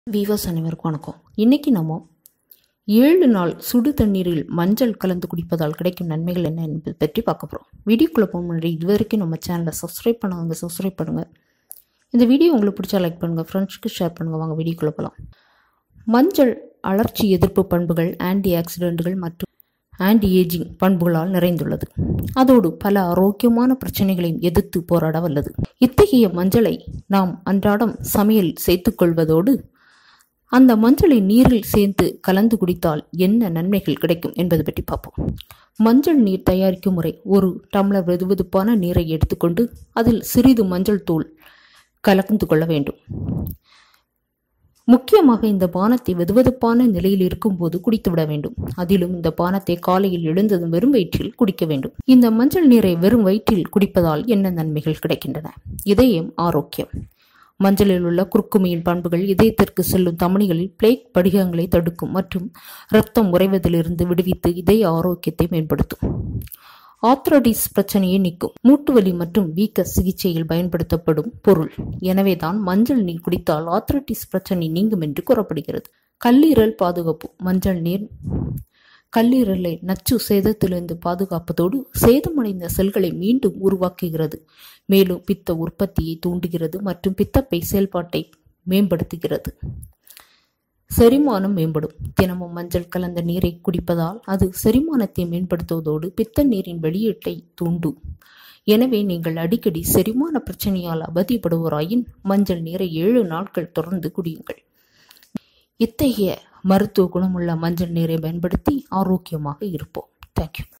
viewers அனைவருக்கும் வணக்கம் இன்னைக்கு நம்ம ஏழு நாள் சுடு தண்ணீரில் மஞ்சள் கலந்து குடிப்பதால் கிடைக்கும் நன்மைகள் என்ன என்பது பற்றி பார்க்க போகிறோம் வீடியோக்குள்ளே போக முன்னாடி இது வரைக்கும் நம்ம சேனலை சப்ஸ்கிரைப் பண்ணாங்க சப்ஸ்கிரைப் பண்ணுங்கள் இந்த வீடியோ உங்களுக்கு பிடிச்சா லைக் பண்ணுங்கள் ஃப்ரெண்ட்ஸ்க்கு ஷேர் பண்ணுங்கள் வாங்க வீடியோக்குள்ளே போகலாம் மஞ்சள் அழற்சி எதிர்ப்பு பண்புகள் ஆன்டி ஆக்சிடென்ட்கள் மற்றும் ஆன்டி ஏஜிங் பண்புகளால் நிறைந்துள்ளது அதோடு பல ஆரோக்கியமான பிரச்சனைகளையும் எதிர்த்து போராட வல்லது இத்தகைய மஞ்சளை நாம் அன்றாடம் சமையல் சேர்த்துக்கொள்வதோடு அந்த மஞ்சளை நீரில் சேர்த்து கலந்து குடித்தால் என்ன நன்மைகள் கிடைக்கும் என்பது பற்றி பார்ப்போம் மஞ்சள் நீர் தயாரிக்கும் முறை ஒரு டம்ளர் வெதுவெதுப்பான நீரை எடுத்துக்கொண்டு அதில் சிறிது மஞ்சள் தூள் கலந்து கொள்ள வேண்டும் முக்கியமாக இந்த பானத்தை வெதுவெதுப்பான நிலையில் இருக்கும்போது குடித்துவிட வேண்டும் அதிலும் இந்த பானத்தை காலையில் எழுந்ததும் வெறும் வயிற்றில் குடிக்க வேண்டும் இந்த மஞ்சள் நீரை வெறும் வயிற்றில் குடிப்பதால் என்ன நன்மைகள் கிடைக்கின்றன இதயம் ஆரோக்கியம் மஞ்சளில் உள்ள குறுக்குமையின் பண்புகள் இதயத்திற்கு செல்லும் தமனிகளில் பிளேக் படிகங்களை தடுக்கும் மற்றும் இரத்தம் உறைவதிலிருந்து விடுவித்து இதய ஆரோக்கியத்தை மேம்படுத்தும் ஆத்ரடிஸ் பிரச்சனையை நீக்கும் மூட்டுவலி மற்றும் வீக்க சிகிச்சையில் பயன்படுத்தப்படும் பொருள் எனவேதான் மஞ்சள் நீர் குடித்தால் ஆத்ரடிஸ் பிரச்சனை நீங்கும் என்று கூறப்படுகிறது கல்லீரல் பாதுகாப்பு மஞ்சள் நீர் கல்லீரலை நச்சு சேதத்திலிருந்து பாதுகாப்பதோடு சேதமடைந்த செல்களை மீண்டும் உருவாக்குகிறது மேலும் பித்த உற்பத்தியை தூண்டுகிறது மற்றும் பித்தப்பை செயல்பாட்டை மேம்படுத்துகிறது செரிமானம் மேம்படும் தினமும் மஞ்சள் கலந்த நீரை குடிப்பதால் அது செரிமானத்தை மேம்படுத்துவதோடு பித்த நீரின் வெளியீட்டை தூண்டும் எனவே நீங்கள் அடிக்கடி செரிமான பிரச்சனையால் அவதிப்படுவோராயின் மஞ்சள் நீரை ஏழு நாட்கள் தொடர்ந்து குடியுங்கள் இத்தகைய மருத்துவ குணமுள்ள மஞ்சள் நீரை பயன்படுத்தி ஆரோக்கியமாக இருப்போம் தேங்க்யூ